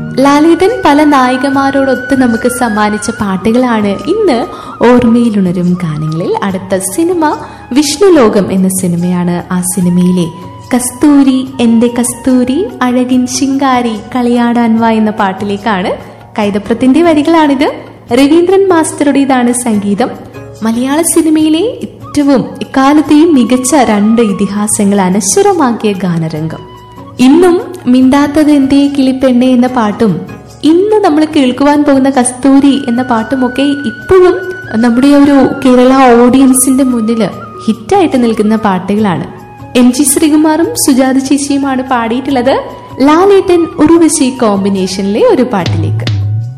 ലാലേട്ടൻ പല നായികമാരോടൊത്ത് നമുക്ക് സമ്മാനിച്ച പാട്ടുകളാണ് ഇന്ന് ഓർമ്മയിലുണരും ഗാനങ്ങളിൽ അടുത്ത സിനിമ വിഷ്ണുലോകം എന്ന സിനിമയാണ് ആ സിനിമയിലെ കസ്തൂരി എന്റെ കസ്തൂരി അഴകിൻ ശിങ്കാരി കളിയാടാൻ വാ എന്ന പാട്ടിലേക്കാണ് കൈതപ്രത്തിന്റെ വരികളാണിത് രവീന്ദ്രൻ മാസ്റ്ററുടേതാണ് സംഗീതം മലയാള സിനിമയിലെ ഏറ്റവും ഇക്കാലത്തെയും മികച്ച രണ്ട് ഇതിഹാസങ്ങൾ അനശ്വരമാക്കിയ ഗാനരംഗം ഇന്നും മിണ്ടാത്തത് എന്തേ കിളിപ്പെണ്ണെ എന്ന പാട്ടും ഇന്ന് നമ്മൾ കേൾക്കുവാൻ പോകുന്ന കസ്തൂരി എന്ന പാട്ടുമൊക്കെ ഇപ്പോഴും നമ്മുടെ ഒരു കേരള ഓഡിയൻസിന്റെ മുന്നിൽ ഹിറ്റായിട്ട് നിൽക്കുന്ന പാട്ടുകളാണ് എം ജി ശ്രീകുമാറും സുജാത ചേച്ചിയുമാണ് പാടിയിട്ടുള്ളത് ലാലേട്ടൻ ഉറുവശി കോമ്പിനേഷനിലെ ഒരു പാട്ടിലേക്ക്